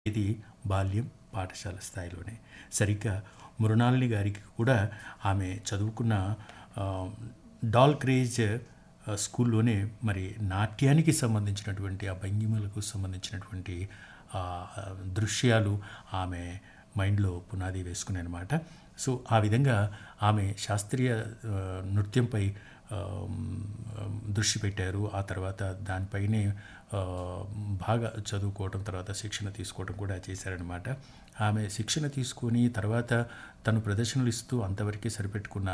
ఇది బాల్యం పాఠశాల స్థాయిలోనే సరిగ్గా మృణాలిని గారికి కూడా ఆమె చదువుకున్న ఆ, డాల్ క్రేజ్ ఆ, స్కూల్లోనే మరి నాట్యానికి సంబంధించినటువంటి ఆ భంగిమలకు సంబంధించినటువంటి ఆ, దృశ్యాలు ఆమె మైండ్లో పునాది వేసుకున్నాయి అనమాట సో ఆ విధంగా ఆమె శాస్త్రీయ ఆ, నృత్యంపై ఆ, దృష్టి పెట్టారు ఆ తర్వాత దానిపైనే ఆ, బాగా చదువుకోవటం తర్వాత శిక్షణ తీసుకోవడం కూడా చేశారనమాట ఆమె శిక్షణ తీసుకొని తర్వాత తను ప్రదర్శనలు ఇస్తూ అంతవరకే సరిపెట్టుకున్న